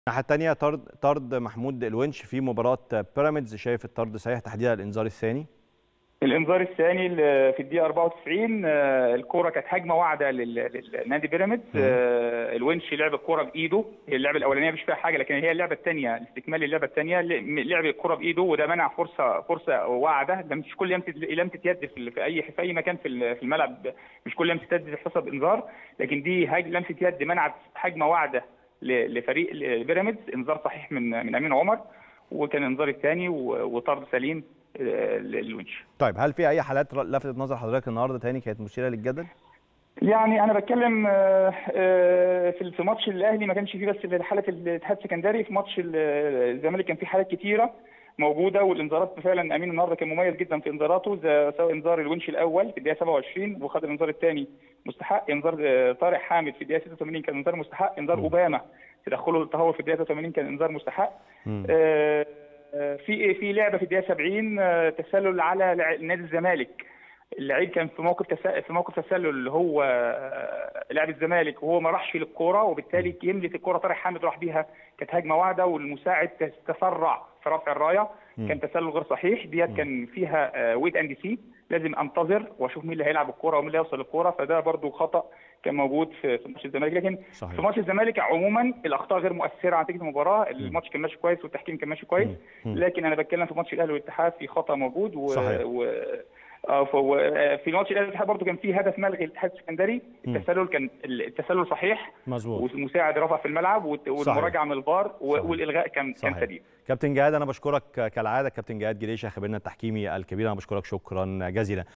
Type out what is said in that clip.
الناحيه الثانيه طرد طرد محمود الونش في مباراه بيراميدز شايف الطرد صحيح تحديدا الانذار الثاني الانذار الثاني ال- في الدقيقه 94 آه، الكوره كانت هجمه واعده لل- للنادي بيراميدز آه، الونش لعب الكوره بايده هي اللعبه الاولانيه مش فيها حاجه لكن هي اللعبه الثانيه استكمال اللعبه الثانيه لعب الكوره بايده وده منع فرصه فرصه واعده ده مش كل لمسه لمسه يد في ال- في اي في اي مكان في ال- في الملعب مش كل لمسه يد تحسب انذار لكن دي هج- لمسه يد منعت هجمه واعده ل- لفريق بيراميدز انذار صحيح من من امين عمر وكان انذار الثاني وطرد سليم آه، للونش طيب هل في اي حالات لفتت نظر حضرتك النهارده تاني كانت مثيره للجدل يعني انا بتكلم آه، آه، في في ماتش الاهلي ما كانش فيه بس حاله الاتحاد السكندري في ماتش ال- الزمالك كان في حالات كتيره موجوده والانذارات فعلا امين النهارده كان مميز جدا في انذاراته زي- سواء انذار الونش الاول في الدقيقه 27 وخد الانذار الثاني مستحق انذار آه، طارق حامد في الدقيقه 86 كان انذار مستحق انذار اوباما تدخله للتهور في الدقيقه 83 كان انذار مستحق مم. آه، آه، في في لعبه في الدقيقه 70 آه، تسلل على لع- نادي الزمالك اللعيب كان في موقف تسلل في موقف تسلل اللي هو آه، لاعب الزمالك وهو ما راحش للكوره وبالتالي يملك الكوره طارق حامد راح بيها كانت هجمه واعده والمساعد تس- تسرع في رفع الرايه كان تسلل غير صحيح ديت كان فيها ويت اند سي لازم انتظر واشوف مين اللي هيلعب الكوره ومين اللي هيوصل للكوره فده برضو خطا كان موجود في في ماتش الزمالك لكن صحيح. في ماتش الزمالك عموما الاخطاء غير مؤثره على نتيجه المباراه الماتش كان ماشي كويس والتحكيم كان ماشي كويس لكن انا بتكلم في ماتش الاهلي والاتحاد في خطا موجود و... صحيح. و... آه، فهو- آه، في ماتش الاهلي والاتحاد برضه كان في هدف ملغي الاتحاد السكندري التسلل كان التسلل صحيح مظبوط والمساعد رفع في الملعب والت- والمراجعه من الفار و- صحيح. والالغاء كان كان صحيح. سليم كابتن جهاد انا بشكرك كالعاده كابتن جهاد جريشه خبيرنا التحكيمي الكبير انا بشكرك شكرا جزيلا